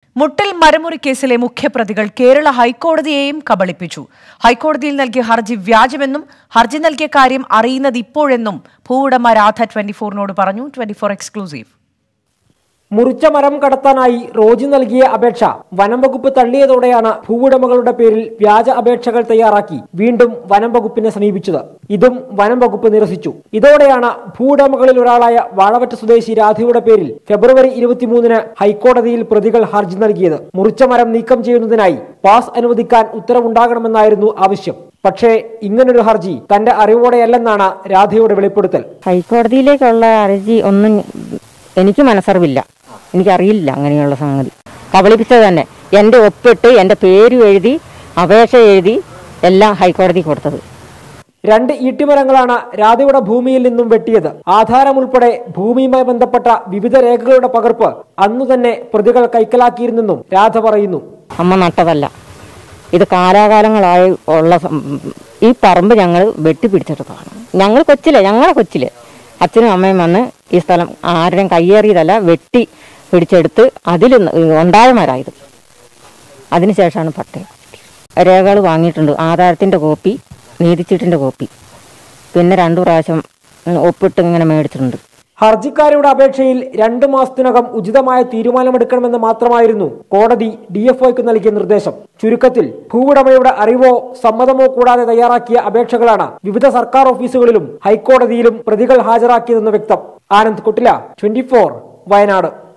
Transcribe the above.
മുട്ടിൽ മരമുറി കേസിലെ മുഖ്യപ്രതികൾ കേരള ഹൈക്കോടതിയെയും കബളിപ്പിച്ചു ഹൈക്കോടതിയിൽ നൽകിയ ഹർജി വ്യാജമെന്നും ഹർജി നൽകിയ കാര്യം അറിയുന്നത് ഇപ്പോഴെന്നും ഭൂവുടമ രാധ ട്വന്റി ഫോറിനോട് പറഞ്ഞു ട്വന്റി ഫോർ എക്സ്ക്ലൂസീവ് മുറിച്ച മരം കടത്താനായി റോജി നൽകിയ അപേക്ഷ വനം വകുപ്പ് തള്ളിയതോടെയാണ് ഭൂവുടമകളുടെ പേരിൽ വ്യാജ അപേക്ഷകൾ തയ്യാറാക്കി വീണ്ടും വനം വകുപ്പിനെ സമീപിച്ചത് ഇതും വനം വകുപ്പ് നിരസിച്ചു ഇതോടെയാണ് ഭൂവുടമകളിൽ ഒരാളായ വാഴവറ്റ സ്വദേശി രാധയുടെ പേരിൽ ഫെബ്രുവരി ഇരുപത്തിമൂന്നിന് ഹൈക്കോടതിയിൽ പ്രതികൾ ഹർജി നൽകിയത് മുറിച്ച മരം നീക്കം ചെയ്യുന്നതിനായി പാസ് അനുവദിക്കാൻ ഉത്തരവുണ്ടാകണമെന്നായിരുന്നു ആവശ്യം പക്ഷേ ഇങ്ങനൊരു ഹർജി തന്റെ അറിവോടെയല്ലെന്നാണ് രാധയുടെ വെളിപ്പെടുത്തൽ ഹൈക്കോടതിയിലേക്കുള്ള ഹർജി ഒന്നും എനിക്ക് മനസ്സറിവില്ല എനിക്കറിയില്ല അങ്ങനെയുള്ള സംഗതി കബളിപ്പിച്ചത് തന്നെ എൻ്റെ ഒപ്പിട്ട് എൻ്റെ പേരും എഴുതി അപേക്ഷ എഴുതി എല്ലാം ഹൈക്കോടതി കൊടുത്തത് രണ്ട് ഈട്ടിമരങ്ങളാണ് രാധയുടെ ഭൂമിയിൽ നിന്നും വെട്ടിയത് ആധാരം ഉൾപ്പെടെ ഭൂമിയുമായി ബന്ധപ്പെട്ട വിവിധ രേഖകളുടെ പകർപ്പ് അന്നു തന്നെ പ്രതികൾ കൈക്കലാക്കിയിരുന്നെന്നും രാധ പറയുന്നു അമ്മ നട്ടതല്ല ഇത് കാലാകാലങ്ങളായി ഉള്ള സം- ഈ പറമ്പ് ഞങ്ങൾ വെട്ടിപ്പിടിച്ചെടുത്തതാണ് ഞങ്ങൾ കൊച്ചിലെ ഞങ്ങളെ കൊച്ചിലെ അച്ഛനും അമ്മയും വന്ന് ഈ സ്ഥലം ആരുടെയും കയ്യേറിയതല്ല വെട്ടി പിടിച്ചെടുത്ത് അതിൽ ഉണ്ടായ മരായത് അതിനുശേഷമാണ് പട്ടയം രേഖകൾ വാങ്ങിയിട്ടുണ്ട് ആധാരത്തിൻ്റെ കോപ്പി നീതിച്ചീട്ടിൻ്റെ കോപ്പി പിന്നെ രണ്ടു പ്രാവശ്യം ഉം, ഒപ്പിട്ട് ഇങ്ങനെ മേടിച്ചിട്ടുണ്ട് ഹർജിക്കാരുടെ അപേക്ഷയിൽ രണ്ടു മാസത്തിനകം ഉചിതമായ തീരുമാനമെടുക്കണമെന്ന് മാത്രമായിരുന്നു കോടതി ഡിഎഫ്ഒയ്ക്ക് നൽകിയ നിർദ്ദേശം ചുരുക്കത്തിൽ ഭൂവുടമയുടെ അറിവോ സമ്മതമോ കൂടാതെ തയ്യാറാക്കിയ അപേക്ഷകളാണ് വിവിധ സർക്കാർ ഓഫീസുകളിലും ഹൈക്കോടതിയിലും പ്രതികൾ ഹാജരാക്കിയതെന്ന് വ്യക്തം ആനന്ദ് കുട്ടില ട്വന്റി വയനാട്